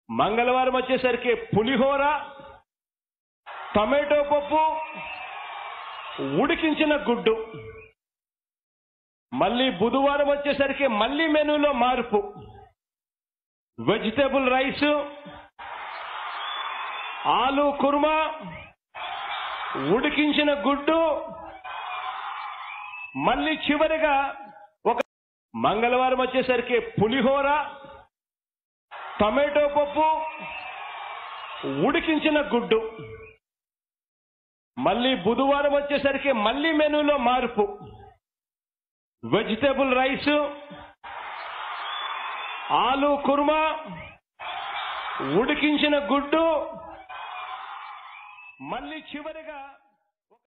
మంగళవారం వచ్చేసరికి పులిహోర టమాటో పప్పు ఉడికించిన గుడ్డు మళ్ళీ బుధవారం వచ్చేసరికి మళ్ళీ మెనూలో మార్పు వెజిటేబుల్ రైస్ ఆలు కుర్మా ఉడికించిన గుడ్డు మళ్ళీ చివరిగా ఒక మంగళవారం వచ్చేసరికి పులిహోర టమాటో పప్పు ఉడికించిన గుడ్డు మళ్ళీ బుధవారం వచ్చేసరికి మళ్ళీ మెనూలో మార్పు వెజిటేబుల్ రైస్ ఆలు కుర్మా ఉడికించిన గుడ్డు మళ్ళీ చివరిగా